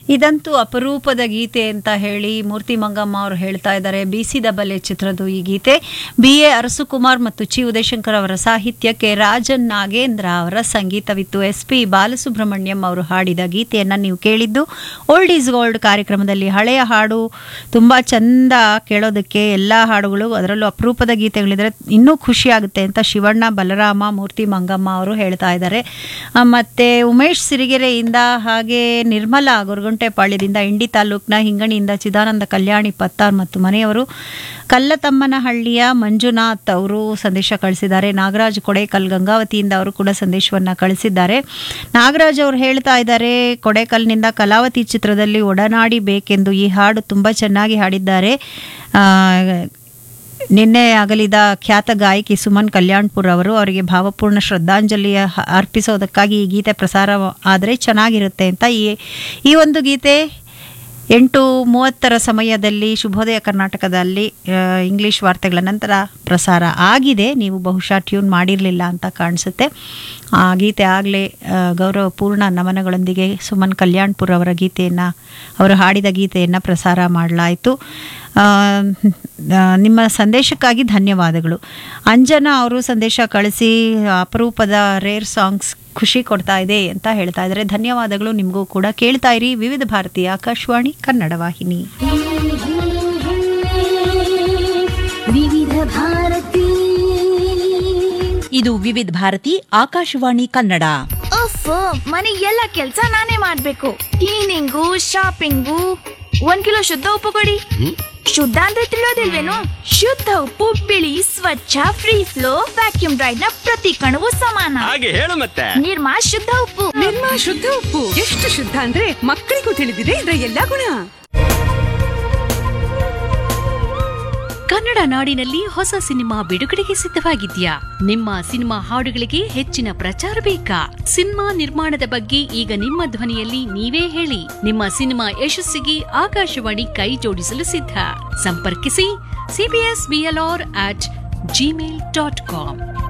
ಇದಂತೂ ಅಪರೂಪದ ಗೀತೆ ಅಂತ ಹೇಳಿ ಮೂರ್ತಿ ಮಂಗಮ್ಮ ಅವರು ಹೇಳ್ತಾ ಇದ್ದಾರೆ ಬಿಸಿದ ಬಲೆ ಚಿತ್ರದ ಈ ಗೀತೆ ಬಿ ಎ ಅರಸುಕುಮಾರ್ ಮತ್ತು ಚಿ ಉದಯಶಂಕರ್ ಅವರ ಸಾಹಿತ್ಯಕ್ಕೆ ರಾಜನ್ ನಾಗೇಂದ್ರ ಅವರ ಸಂಗೀತವಿತ್ತು ಎಸ್ ಪಿ ಬಾಲಸುಬ್ರಹ್ಮಣ್ಯಂ ಅವರು ಹಾಡಿದ ಗೀತೆಯನ್ನು ನೀವು ಕೇಳಿದ್ದು ಓಲ್ಡ್ ಈಸ್ ಗೋಲ್ಡ್ ಕಾರ್ಯಕ್ರಮದಲ್ಲಿ ಹಳೆಯ ಹಾಡು ತುಂಬ ಚಂದ ಕೇಳೋದಕ್ಕೆ ಎಲ್ಲ ಹಾಡುಗಳು ಅದರಲ್ಲೂ ಅಪರೂಪದ ಗೀತೆಗಳಿದ್ರೆ ಇನ್ನೂ ಖುಷಿ ಆಗುತ್ತೆ ಅಂತ ಶಿವಣ್ಣ ಬಲರಾಮ ಮೂರ್ತಿ ಮಂಗಮ್ಮ ಅವರು ಹೇಳ್ತಾ ಇದ್ದಾರೆ ಆ, ಮತ್ತೆ ಉಮೇಶ್ ಸಿರಿಗೆರೆಯಿಂದ ಹಾಗೆ ನಿರ್ಮಲಾ ಗುರುಗುಂಟೆಪಾಳ್ಯದಿಂದ ಇಂಡಿ ತಾಲೂಕಿನ ಹಿಂಗಣಿಯಿಂದ ಚಿದಾನಂದ ಕಲ್ಯಾಣಿ ಪತ್ತಾರ್ ಮತ್ತು ಮನೆಯವರು ಕಲ್ಲತಮ್ಮನಹಳ್ಳಿಯ ಮಂಜುನಾಥ್ ಅವರು ಸಂದೇಶ ಕಳಿಸಿದ್ದಾರೆ ನಾಗರಾಜ್ ಕೊಡೇಕಲ್ ಗಂಗಾವತಿಯಿಂದ ಅವರು ಕೂಡ ಸಂದೇಶವನ್ನು ಕಳಿಸಿದ್ದಾರೆ ನಾಗರಾಜ್ ಅವರು ಹೇಳ್ತಾ ಇದ್ದಾರೆ ಕೊಡೇಕಲ್ನಿಂದ ಕಲಾವತಿ ಚಿತ್ರದಲ್ಲಿ ಒಡನಾಡಿ ಬೇಕೆಂದು ಈ ಹಾಡು ತುಂಬ ಚೆನ್ನಾಗಿ ಹಾಡಿದ್ದಾರೆ ಆ, ನಿನ್ನೆ ಅಗಲಿದ ಖ್ಯಾತ ಗಾಯಕಿ ಸುಮನ್ ಕಲ್ಯಾಣ್ಪುರ್ ಅವರು ಅವರಿಗೆ ಭಾವಪೂರ್ಣ ಶ್ರದ್ಧಾಂಜಲಿಯ ಹ- ಅರ್ಪಿಸೋದಕ್ಕಾಗಿ ಈ ಗೀತೆ ಪ್ರಸಾರ ಆದರೆ ಚೆನ್ನಾಗಿರುತ್ತೆ ಅಂತ ಈ ಈ ಒಂದು ಗೀತೆ ಎಂಟು ಮೂವತ್ತರ ಸಮಯದಲ್ಲಿ ಶುಭೋದಯ ಕರ್ನಾಟಕದಲ್ಲಿ ಆ, ಇಂಗ್ಲಿಷ್ ವಾರ್ತೆಗಳ ನಂತರ ಪ್ರಸಾರ ಆಗಿದೆ ನೀವು ಬಹುಶಃ ಟ್ಯೂನ್ ಮಾಡಿರಲಿಲ್ಲ ಅಂತ ಕಾಣಿಸುತ್ತೆ ಆ ಗೀತೆ ಆಗಲೇ ಗೌರವಪೂರ್ಣ ನಮನಗಳೊಂದಿಗೆ ಸುಮನ್ ಕಲ್ಯಾಣ್ಪುರ್ ಅವರ ಗೀತೆಯನ್ನು ಅವರು ಹಾಡಿದ ಗೀತೆಯನ್ನು ಪ್ರಸಾರ ಮಾಡಲಾಯಿತು ಆ, ಆ, ನಿಮ್ಮ ಸಂದೇಶಕ್ಕಾಗಿ ಧನ್ಯವಾದಗಳು ಅಂಜನಾ ಅವರು ಸಂದೇಶ ಕಳಿಸಿ ಅಪರೂಪದ ರೇರ್ ಸಾಂಗ್ಸ್ ಖುಷಿ ಕೊಡ್ತಾ ಇದೆ ಅಂತ ಹೇಳ್ತಾ ಇದ್ದಾರೆ ಧನ್ಯವಾದಗಳು ನಿಮಗೂ ಕೂಡ ಕೇಳ್ತಾ ಇರಿ ವಿವಿಧ ಭಾರತೀಯ ಆಕಾಶವಾಣಿ ಕನ್ನಡ ವಾಹಿನಿ ವಿವಿಧ ಭಾರತಿ ಇದು ವಿವಿಧ ಭಾರತಿ ಆಕಾಶವಾಣಿ ಕನ್ನಡ ಅಫ್ ಮನೆ ಎಲ್ಲ ಕೆಲ್ಸ ನಾನೇ ಮಾಡ್ಬೇಕು ಕ್ಲೀನಿಂಗು ಶಾಪಿಂಗು ಒಂದ್ ಕಿಲೋ ಶುದ್ಧ ಉಪ್ಪು ಕೊಡಿ ಶುದ್ಧ ಅಂದ್ರೆ ತಿಳಿಯೋದಿಲ್ವೇನು ಶುದ್ಧ ಉಪ್ಪು ಬಿಳಿ ಸ್ವಚ್ಛ ಫ್ರೀ ಫ್ಲೋ ವ್ಯಾಕ್ಯೂಮ್ ಡ್ರೈಡ್ ನ ಪ್ರತಿ ಕಣವು ಸಮಾನ ಹಾಗೆ ಹೇಳು ಮತ್ತೆ ನಿರ್ಮಾ ಶುದ್ಧ ಉಪ್ಪು ನಿರ್ಮಾ ಶುದ್ಧ ಉಪ್ಪು ಎಷ್ಟು ಶುದ್ಧ ಅಂದ್ರೆ ಮಕ್ಕಳಿಗೂ ತಿಳಿದಿದೆ ಇದರ ಎಲ್ಲಾ ಗುಣ ಕನ್ನಡ ನಾಡಿನಲ್ಲಿ ಹೊಸ ಸಿನಿಮಾ ಬಿಡುಗಡೆಗೆ ಸಿದ್ಧವಾಗಿದ್ಯಾ ನಿಮ್ಮ ಸಿನಿಮಾ ಹಾಡುಗಳಿಗೆ ಹೆಚ್ಚಿನ ಪ್ರಚಾರ ಬೇಕಾ ಸಿನಿಮಾ ನಿರ್ಮಾಣದ ಬಗ್ಗೆ ಈಗ ನಿಮ್ಮ ಧ್ವನಿಯಲ್ಲಿ ನೀವೇ ಹೇಳಿ ನಿಮ್ಮ ಸಿನಿಮಾ ಯಶಸ್ಸಿಗೆ ಆಕಾಶವಾಣಿ ಕೈ ಜೋಡಿಸಲು ಸಿದ್ಧ ಸಂಪರ್ಕಿಸಿ CBS BLR at Gmail dot com